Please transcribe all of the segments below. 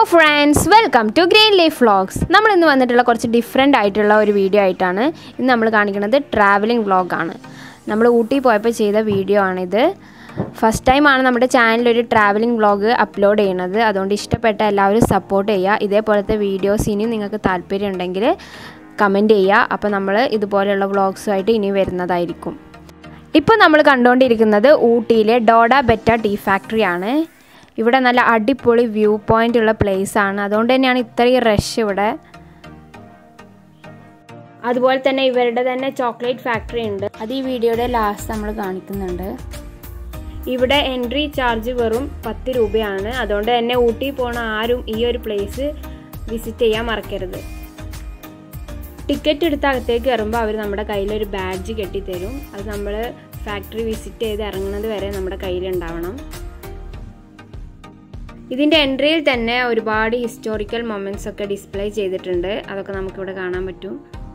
friends welcome to green leaf vlogs നമ്മൾ ഇന്ന് വന്നിട്ടുള്ള കുറച്ച് ഡിഫറെൻ്റ് ആയിട്ടുള്ള ഒരു വീഡിയോ ആയിട്ടാണ് ഇന്ന് നമ്മൾ കാണിക്കുന്നത് ട്രാവലിംഗ് വ്ളോഗാണ് നമ്മൾ ഊട്ടി പോയപ്പോൾ ചെയ്ത വീഡിയോ ആണിത് ഫസ്റ്റ് ടൈമാണ് നമ്മുടെ ചാനലിൽ ഒരു ട്രാവലിംഗ് വ്ളോഗ് അപ്ലോഡ് ചെയ്യുന്നത് അതുകൊണ്ട് ഇഷ്ടപ്പെട്ട എല്ലാവരും സപ്പോർട്ട് ചെയ്യുക ഇതേപോലത്തെ വീഡിയോസ് ഇനിയും നിങ്ങൾക്ക് താല്പര്യം ഉണ്ടെങ്കിൽ കമൻറ്റ് ചെയ്യുക അപ്പോൾ നമ്മൾ ഇതുപോലെയുള്ള വ്ളോഗ്സുമായിട്ട് ഇനി വരുന്നതായിരിക്കും ഇപ്പോൾ നമ്മൾ കണ്ടുകൊണ്ടിരിക്കുന്നത് ഊട്ടിയിലെ ഡോഡ ബെറ്റ ടീ ഫാക്ടറി ആണ് ഇവിടെ നല്ല അടിപൊളി വ്യൂ പോയിന്റ് ഉള്ള പ്ലേസ് ആണ് അതുകൊണ്ട് തന്നെയാണ് ഇത്രയും റഷ് ഇവിടെ അതുപോലെ തന്നെ ഇവരുടെ തന്നെ ചോക്ലേറ്റ് ഫാക്ടറി ഉണ്ട് അത് ഈ വീഡിയോയുടെ ലാസ്റ്റ് നമ്മൾ കാണിക്കുന്നുണ്ട് ഇവിടെ എൻട്രി ചാർജ് വെറും പത്ത് രൂപയാണ് അതുകൊണ്ട് തന്നെ ഊട്ടി പോണ ആരും ഈ ഒരു പ്ലേസ് വിസിറ്റ് ചെയ്യാൻ മറക്കരുത് ടിക്കറ്റ് എടുത്ത് അകത്തേക്ക് കയറുമ്പോൾ അവർ നമ്മുടെ കയ്യിലൊരു ബാഡ്ജ് കെട്ടിത്തരും അത് നമ്മൾ ഫാക്ടറി വിസിറ്റ് ചെയ്ത് ഇറങ്ങുന്നത് വരെ നമ്മുടെ കയ്യിലുണ്ടാവണം ഇതിൻ്റെ എൻട്രിയിൽ തന്നെ ഒരുപാട് ഹിസ്റ്റോറിക്കൽ മൊമെൻറ്റ്സ് ഒക്കെ ഡിസ്പ്ലേ ചെയ്തിട്ടുണ്ട് അതൊക്കെ നമുക്കിവിടെ കാണാൻ പറ്റും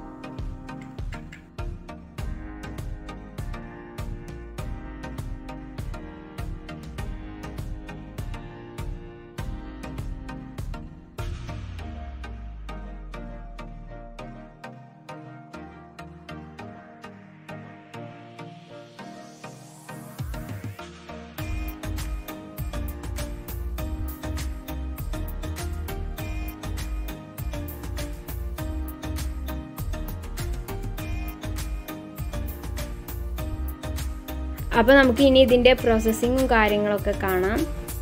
അപ്പോൾ നമുക്ക് ഇനി ഇതിൻ്റെ പ്രോസസ്സിങ്ങും കാര്യങ്ങളൊക്കെ കാണാം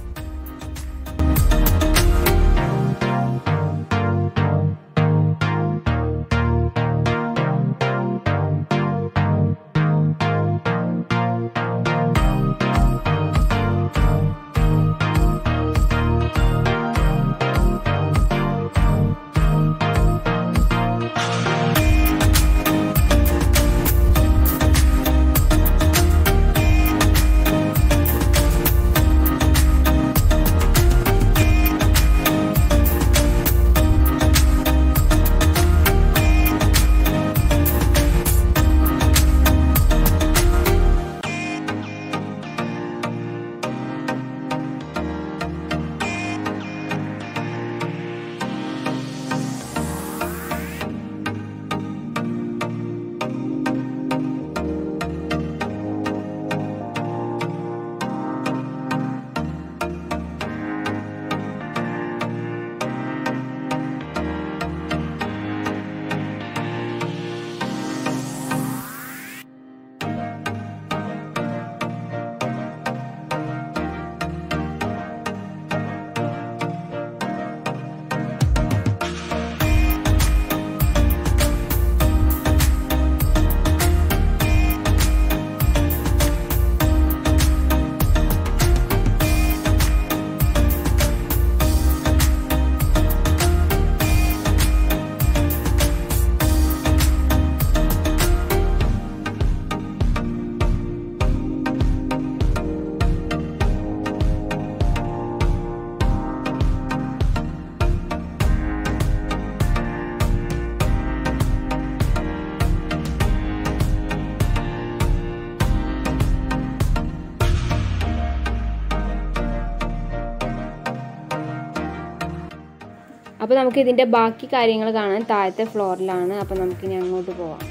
അപ്പോൾ നമുക്ക് ഇതിൻ്റെ ബാക്കി കാര്യങ്ങൾ കാണാൻ താഴത്തെ ഫ്ലോറിലാണ് അപ്പോൾ നമുക്ക് ഇനി അങ്ങോട്ട് പോവാം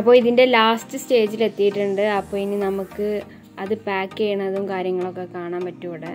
അപ്പോൾ ഇതിൻ്റെ ലാസ്റ്റ് സ്റ്റേജിൽ എത്തിയിട്ടുണ്ട് അപ്പോൾ ഇനി നമുക്ക് അത് പാക്ക് ചെയ്യണതും കാര്യങ്ങളൊക്കെ കാണാൻ പറ്റും ഇവിടെ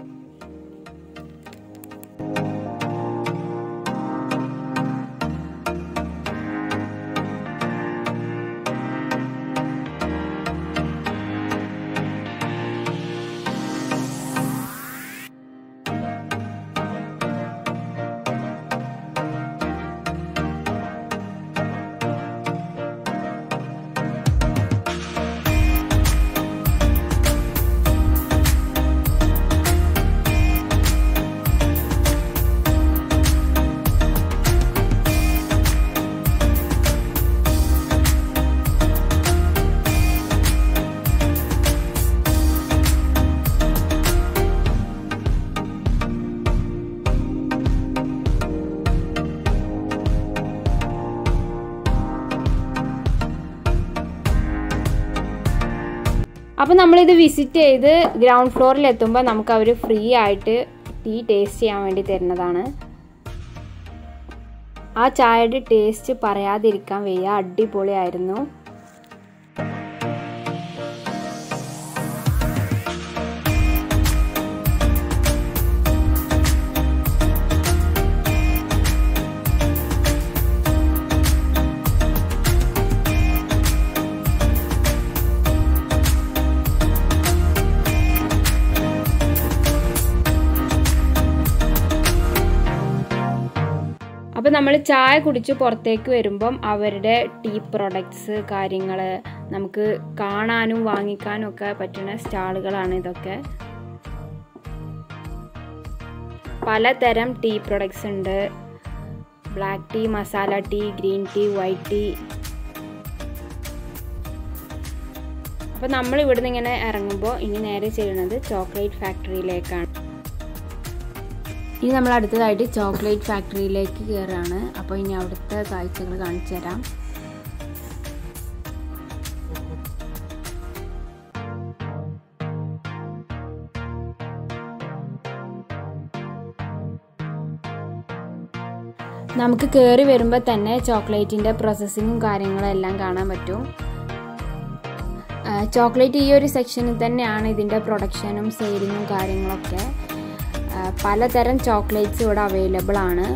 അപ്പോൾ നമ്മളിത് വിസിറ്റ് ചെയ്ത് ഗ്രൗണ്ട് ഫ്ലോറിൽ എത്തുമ്പോൾ നമുക്ക് അവർ ഫ്രീ ആയിട്ട് ടീ ടേസ്റ്റ് ചെയ്യാൻ വേണ്ടി തരുന്നതാണ് ആ ചായയുടെ ടേസ്റ്റ് പറയാതിരിക്കാൻ വയ്യ അടിപൊളിയായിരുന്നു അപ്പോൾ നമ്മൾ ചായ കുടിച്ച് പുറത്തേക്ക് വരുമ്പം അവരുടെ ടീ പ്രൊഡക്ട്സ് കാര്യങ്ങൾ നമുക്ക് കാണാനും വാങ്ങിക്കാനും ഒക്കെ പറ്റുന്ന സ്റ്റാളുകളാണ് ഇതൊക്കെ പലതരം ടീ പ്രൊഡക്ട്സ് ഉണ്ട് black tea masala tea green tea white tea അപ്പോൾ നമ്മൾ ഇവിടുന്ന് ഇങ്ങനെ ഇറങ്ങുമ്പോൾ ഇനി നേരെ ചെയ്യുന്നത് ചോക്ലേറ്റ് ഫാക്ടറിയിലേക്കാണ് ഇനി നമ്മൾ അടുത്തതായിട്ട് ചോക്ലേറ്റ് ഫാക്ടറിയിലേക്ക് കയറുകയാണ് അപ്പോൾ ഇനി അവിടുത്തെ കാഴ്ചകൾ കാണിച്ചു തരാം നമുക്ക് കയറി വരുമ്പോൾ തന്നെ ചോക്ലേറ്റിൻ്റെ പ്രോസസ്സിങ്ങും കാര്യങ്ങളും എല്ലാം കാണാൻ പറ്റും ചോക്ലേറ്റ് ഈ ഒരു സെക്ഷനിൽ തന്നെയാണ് ഇതിൻ്റെ പ്രൊഡക്ഷനും സെയിലിങ്ങും കാര്യങ്ങളൊക്കെ പലതരം ചോക്ലേറ്റ്സ് ഇവിടെ അവൈലബിൾ ആണ്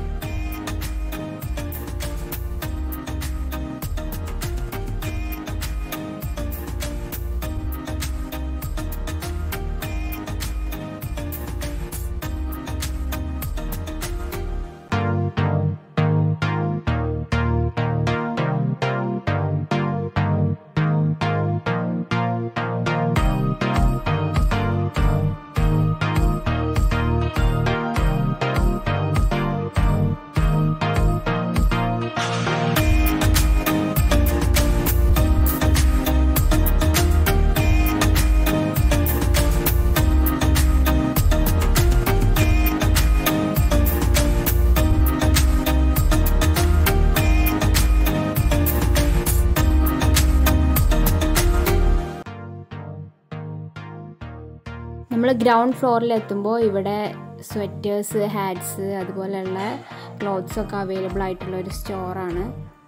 നമ്മൾ ഗ്രൗണ്ട് ഫ്ലോറിൽ എത്തുമ്പോൾ ഇവിടെ സ്വെറ്റേഴ്സ് ഹാറ്റ്സ് അതുപോലെയുള്ള ക്ലോത്ത്സ് ഒക്കെ അവൈലബിൾ ആയിട്ടുള്ള ഒരു സ്റ്റോറാണ്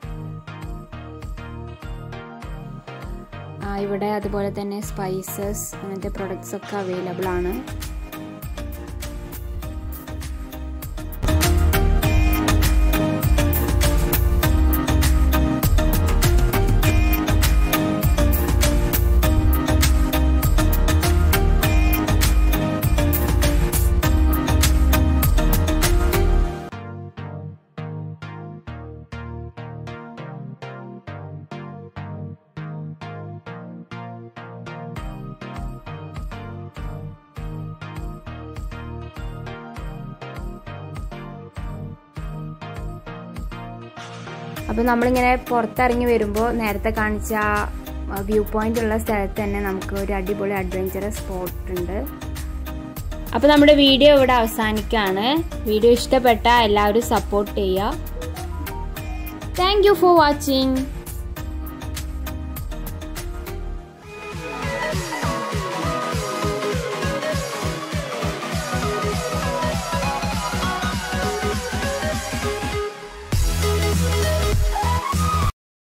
ഇവിടെ അതുപോലെ തന്നെ സ്പൈസസ് അങ്ങനത്തെ പ്രൊഡക്ട്സ് ഒക്കെ അവൈലബിൾ ആണ് അപ്പോൾ നമ്മളിങ്ങനെ പുറത്തിറങ്ങി വരുമ്പോൾ നേരത്തെ കാണിച്ച വ്യൂ പോയിന്റ് ഉള്ള സ്ഥലത്ത് തന്നെ നമുക്ക് ഒരു അടിപൊളി അഡ്വഞ്ചറസ് സ്പോട്ട് ഉണ്ട് അപ്പോൾ നമ്മുടെ വീഡിയോ ഇവിടെ അവസാനിക്കുകയാണ് വീഡിയോ ഇഷ്ടപ്പെട്ട എല്ലാവരും സപ്പോർട്ട് ചെയ്യുക താങ്ക് യു ഫോർ വാച്ചിങ്